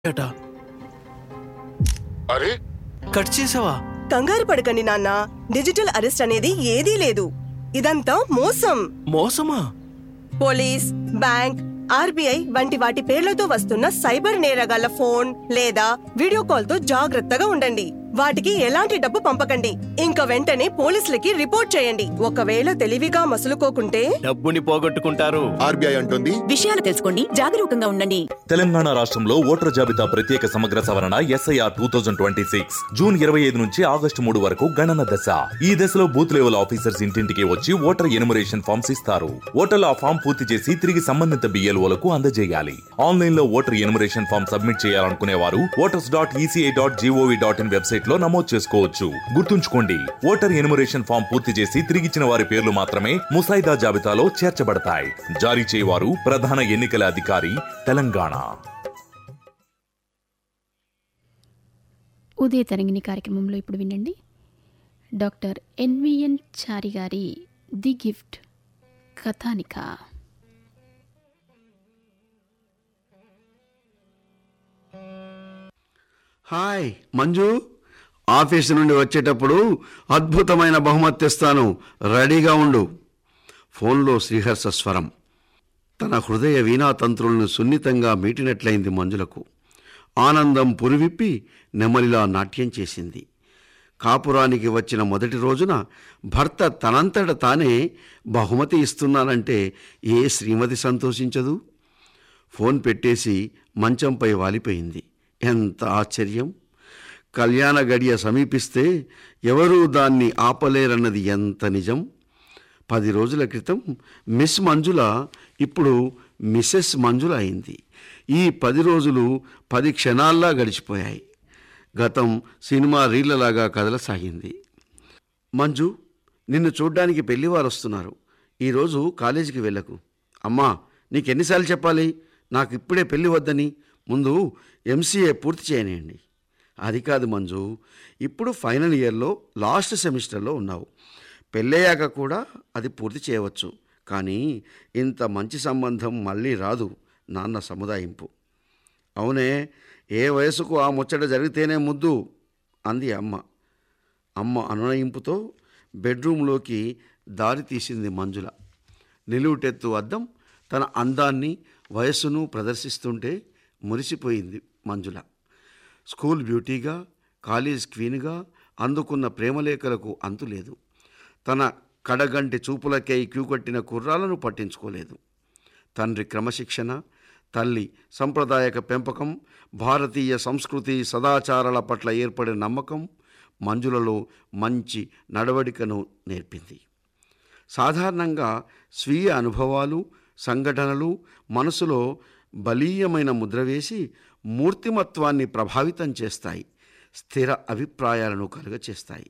అట అరే కట్ చేసావా కంగారు పడకండి నాన్న డిజిటల్ అరెస్ట్ అనేది ఏదీ లేదు ఇదంతా మోసం మోసమా పోలీస్ బ్యాంక్ ఆర్బీఐ వంటి వాటి పేర్లతో వస్తున్న సైబర్ నేరగాళ్ల ఫోన్ లేదా వీడియో కాల్ తో జాగ్రత్తగా ఉండండి వాటికి ఎలాంటి డబ్బు పంపకండి ఇంకా వెంటనే పోలీసులకి రిపోర్ట్ చేయండి ఒకవేళ తెలివిగా మసులుకోకుంటే డబ్బుని పోగొట్టుకుంటారు ఆర్బీఐ అంటుంది విషయాలు తెలుసుకోండి జాగరూకంగా ఉండండి తెలంగాణ రాష్ట్రంలో ఓటర్ జాబితా ప్రత్యేక సమగ్ర సవరణ SIR two thousand twenty six June ఇరవై ఐదు నుంచి ఆగస్టు మూడు వరకు గణన దశ ఈ దశలో బూత్ లెవెల్ ఆఫీసర్స్ ఇంటింటికి వచ్చి ఓటర్ ఎనుమరేషన్ ఫామ్స్ ఇస్తారు ఓటర్లు ఆ ఫామ్ పూర్తి చేసి తిరిగి సంబంధిత బిఎల్ఓలకు అందజేయాలి ఆన్లైన్ లో ఓటర్ ఎనుమరేషన్ ఫామ్ సబ్మిట్ చేయాలనుకునే వారు voters dot ECI dot GOV dot in website లో నమోదు చేసుకోవచ్చు గుర్తుంచుకోండి ఓటర్ ఎనుమరేషన్ ఫామ్ పూర్తి చేసి తిరిగిచ్చిన వారి పేర్లు మాత్రమే ముసాయిదా జాబితాలో చేర్చబడతాయి జారీ చేయవారు ప్రధాన ఎన్నికల అధికారి తెలంగాణ ఉదయ తరంగిణి కార్యక్రమంలో ఇప్పుడు వినండి డాక్టర్ ఎన్విఎన్ చారి గారి ది గిఫ్ట్ కథానిక హాయ్ మంజు ఆఫీస్ నుండి వచ్చేటప్పుడు అద్భుతమైన బహుమతి తెస్తాను రెడీగా ఉండు ఫోన్లో శ్రీహర్ష స్వరం తన హృదయ వీణాతంత్రులను సున్నితంగా మీటినట్లయింది మంజులకు ఆనందం పురివిప్పి నెమలిలా నాట్యం చేసింది కాపురానికి వచ్చిన మొదటి రోజున భర్త తనంతట తానే బహుమతి ఇస్తున్నానంటే ఏ శ్రీమతి సంతోషించదు ఫోన్ పెట్టేసి మంచంపై వాలిపోయింది ఎంత ఆశ్చర్యం కళ్యాణ గడియ సమీపిస్తే ఎవరూ దాన్ని ఆపలేరన్నది ఎంత నిజం పది రోజుల క్రితం మిస్ మంజుల ఇప్పుడు మిసెస్ మంజుల అయింది ఈ పది రోజులు పది క్షణాల్లా గడిచిపోయాయి గతం సినిమా రీళ్లలాగా కదలసాగింది మంజు నిన్ను చూడ్డానికి పెళ్లివారు వస్తున్నారు ఈరోజు కాలేజీకి వెళ్ళకు అమ్మా నీకెన్నిసార్లు చెప్పాలి నాకు ఇప్పుడే పెళ్లి వద్దని ముందు ఎంసీఏ పూర్తి చేయనియండి అది కాదు మంజు ఇప్పుడు ఫైనల్ ఇయర్లో లాస్ట్ సెమిస్టర్లో ఉన్నావు పెళ్ళయ్యాక కూడా అది పూర్తి చేయవచ్చు కానీ ఇంత మంచి సంబంధం మళ్ళీ రాదు నాన్న సముదాయింపు అవునే ఏ వయసుకు ఆ ముచ్చట జరిగితేనే ముద్దు అంది అమ్మ అమ్మ అనునయింపుతో బెడ్రూమ్లోకి దారి తీసింది మంజుల నిలువుటెత్తు అద్దం తన అందాన్ని వయస్సును ప్రదర్శిస్తుంటే మురిసిపోయింది మంజుల స్కూల్ బ్యూటీగా కాలేజ్ క్వీన్గా అందుకున్న ప్రేమలేఖలకు అంతులేదు తన కడగంటి చూపులకై క్యూ కట్టిన కుర్రాలను పట్టించుకోలేదు తండ్రి క్రమశిక్షణ తల్లి సంప్రదాయక పెంపకం భారతీయ సంస్కృతి సదాచారాల పట్ల ఏర్పడిన నమ్మకం మంజులలో మంచి నడవడికను నేర్పింది సాధారణంగా స్వీయ అనుభవాలు సంఘటనలు మనసులో బలీయమైన ముద్ర వేసి మూర్తిమత్వాన్ని ప్రభావితం చేస్తాయి స్థిర అభిప్రాయాలను కలుగచేస్తాయి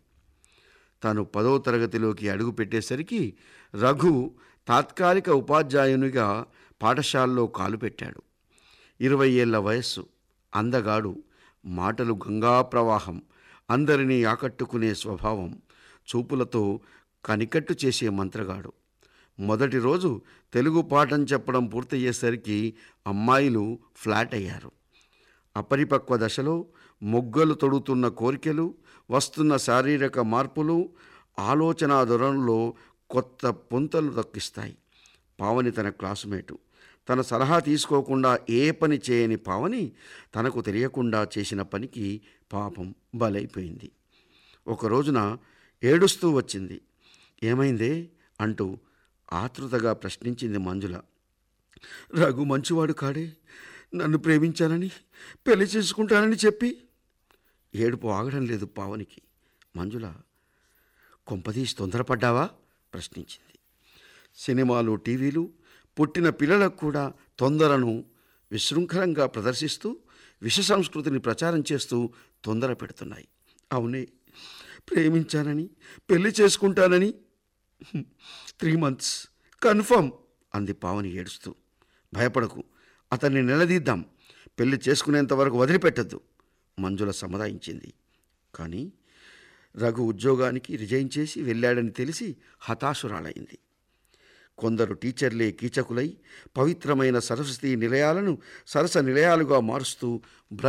తాను పదో తరగతిలోకి అడుగు పెట్టేసరికి రఘు తాత్కాలిక ఉపాధ్యాయునిగా పాఠశాలలో కాలు పెట్టాడు ఇరవై ఏళ్ల వయస్సు అందగాడు మాటలు గంగా ప్రవాహం అందరినీ ఆకట్టుకునే స్వభావం చూపులతో కనికట్టు చేసే మంత్రగాడు మొదటి రోజు తెలుగు పాఠం చెప్పడం పూర్తయ్యేసరికి అమ్మాయిలు ఫ్లాట్ అయ్యారు అపరిపక్వ దశలో మొగ్గలు తొడుగుతున్న కోరికలు వస్తున్న శారీరక మార్పులు ఆలోచనా ధోరణిలో కొత్త పుంతలు దక్కిస్తాయి పావని తన క్లాసుమేటు తన సలహా తీసుకోకుండా ఏ పని చేయని పావని తనకు తెలియకుండా చేసిన పనికి పాపం బలైపోయింది ఒక రోజున ఏడుస్తూ వచ్చింది ఏమైందే అంటూ ఆతృతగా ప్రశ్నించింది మంజుల రఘు మంచివాడు కాడే నన్ను ప్రేమించానని పెళ్లి చేసుకుంటానని చెప్పి ఏడుపు ఆగడం లేదు పావనికి మంజుల కొంపదీసి తొందరపడ్డావా ప్రశ్నించింది సినిమాలు టీవీలు పుట్టిన పిల్లలకు కూడా తొందరను విశృంఖలంగా ప్రదర్శిస్తూ విష సంస్కృతిని ప్రచారం చేస్తూ తొందర పెడుతున్నాయి అవునే ప్రేమించానని పెళ్లి చేసుకుంటానని త్రీ మంత్స్ కన్ఫర్మ్ అంది పావని ఏడుస్తూ భయపడకు అతన్ని నిలదీద్దాం పెళ్లి చేసుకునేంత వరకు వదిలిపెట్టద్దు మంజుల సముదాయించింది కానీ రఘు ఉద్యోగానికి రిజైన్ చేసి వెళ్ళాడని తెలిసి హతాశురాలైంది కొందరు టీచర్లే కీచకులై పవిత్రమైన సరస్వతి నిలయాలను సరస నిలయాలుగా మారుస్తూ